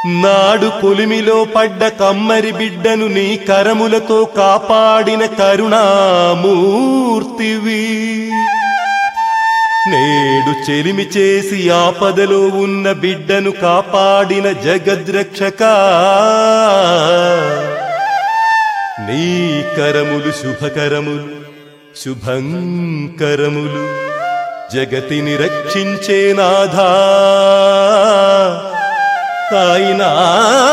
నాడు పొలిమిలో పడ్డ కమ్మరి బిడ్డను నీ కరములతో కాపాడిన కరుణామూర్తివి నేడు చెలిమి చేసి ఆపదలో ఉన్న బిడ్డను కాపాడిన జగద్రక్షక నీ కరములు శుభకరములు శుభంకరములు జగతిని రక్షించే నాథా తాయినా